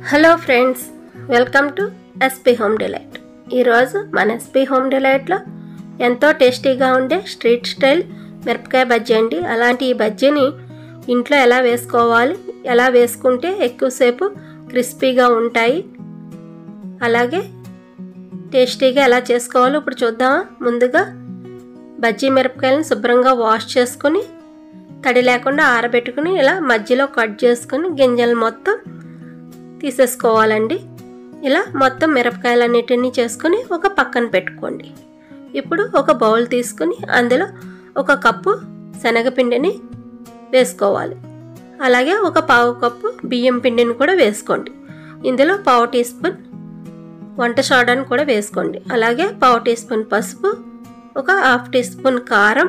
hello friends welcome to SP home delight ఈరోజు మన SP home డిలైట్లో ఎంతో టేస్టీగా ఉండే స్ట్రీట్ స్టైల్ మిరపకాయ బజ్జీ అండి అలాంటి ఈ బజ్జీని ఇంట్లో ఎలా వేసుకోవాలి ఎలా వేసుకుంటే ఎక్కువసేపు క్రిస్పీగా ఉంటాయి అలాగే టేస్టీగా ఎలా చేసుకోవాలో ఇప్పుడు చూద్దామా ముందుగా బజ్జీ మిరపకాయలను శుభ్రంగా వాష్ చేసుకొని తడి లేకుండా ఆరబెట్టుకుని ఇలా మధ్యలో కట్ చేసుకొని గింజలు మొత్తం తీసేసుకోవాలండి ఇలా మొత్తం మిరపకాయలన్నిటినీ చేసుకొని ఒక పక్కన పెట్టుకోండి ఇప్పుడు ఒక బౌల్ తీసుకుని అందులో ఒక కప్పు శనగపిండిని వేసుకోవాలి అలాగే ఒక పావు కప్పు బియ్యం పిండిని కూడా వేసుకోండి ఇందులో పావు టీ స్పూన్ వంట సోడాను కూడా వేసుకోండి అలాగే పావు టీ స్పూన్ పసుపు ఒక హాఫ్ టీ స్పూన్ కారం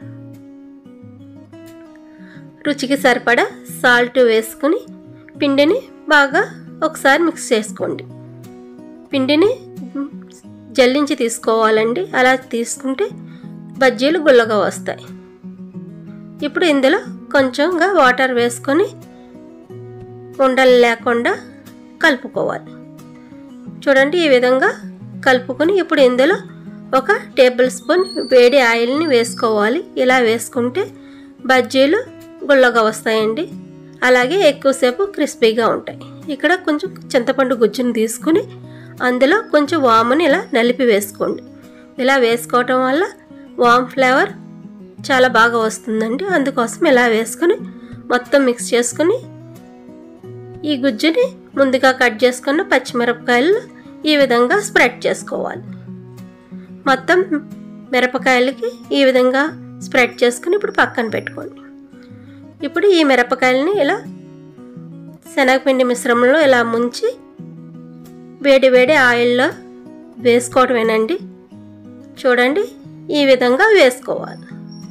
రుచికి సరిపడా సాల్ట్ వేసుకుని పిండిని బాగా ఒకసారి మిక్స్ చేసుకోండి పిండిని జల్లించి తీసుకోవాలండి అలా తీసుకుంటే బజ్జీలు గుల్లగా వస్తాయి ఇప్పుడు ఇందులో కొంచెంగా వాటర్ వేసుకొని ఉండలు లేకుండా కలుపుకోవాలి చూడండి ఈ విధంగా కలుపుకొని ఇప్పుడు ఇందులో ఒక టేబుల్ స్పూన్ వేడి ఆయిల్ని వేసుకోవాలి ఇలా వేసుకుంటే బజ్జీలు గుల్లగా వస్తాయండి అలాగే ఎక్కువసేపు క్రిస్పీగా ఉంటాయి ఇక్కడ కొంచెం చింతపండు గుజ్జును తీసుకుని అందులో కొంచెం వాముని ఇలా నలిపి వేసుకోండి ఇలా వేసుకోవటం వల్ల వామ్ ఫ్లేవర్ చాలా బాగా వస్తుందండి అందుకోసం ఇలా వేసుకొని మొత్తం మిక్స్ చేసుకుని ఈ గుజ్జుని ముందుగా కట్ చేసుకున్న పచ్చిమిరపకాయలు ఈ విధంగా స్ప్రెడ్ చేసుకోవాలి మొత్తం మిరపకాయలకి ఈ విధంగా స్ప్రెడ్ చేసుకుని ఇప్పుడు పక్కన పెట్టుకోండి ఇప్పుడు ఈ మిరపకాయలని ఇలా శనగపిండి మిశ్రమంలో ఇలా ముంచి వేడి వేడి ఆయిల్లో వేసుకోవటమేనండి చూడండి ఈ విధంగా వేసుకోవాలి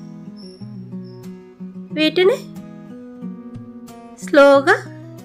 వీటిని స్లోగా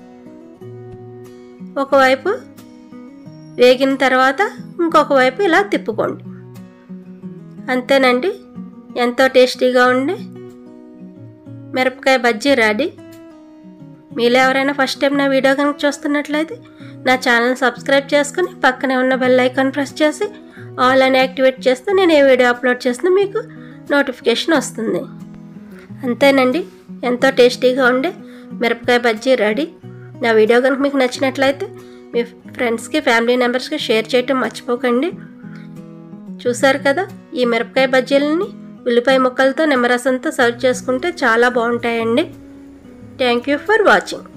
ఒకవైపు వేగిన తర్వాత ఇంకొక వైపు ఇలా తిప్పుకోండి అంతేనండి ఎంతో టేస్టీగా ఉండే మిరపకాయ బజ్జీ రెడీ మీలో ఎవరైనా ఫస్ట్ టైం నా వీడియో కనుక చూస్తున్నట్లయితే నా ఛానల్ సబ్స్క్రైబ్ చేసుకుని పక్కనే ఉన్న బెల్ ఐకాన్ ప్రెస్ చేసి ఆల్ అని యాక్టివేట్ చేస్తే నేను ఏ వీడియో అప్లోడ్ చేసినా మీకు నోటిఫికేషన్ వస్తుంది అంతేనండి ఎంతో టేస్టీగా ఉండే మిరపకాయ బజ్జీ రెడీ నా వీడియో కనుక మీకు నచ్చినట్లయితే మీ ఫ్రెండ్స్కి ఫ్యామిలీ మెంబర్స్కి షేర్ చేయటం మర్చిపోకండి చూసారు కదా ఈ మిరపకాయ బజ్జీలని ఉల్లిపాయ ముక్కలతో నిమ్మరసంతో సర్వ్ చేసుకుంటే చాలా బాగుంటాయండి థ్యాంక్ యూ ఫర్ వాచింగ్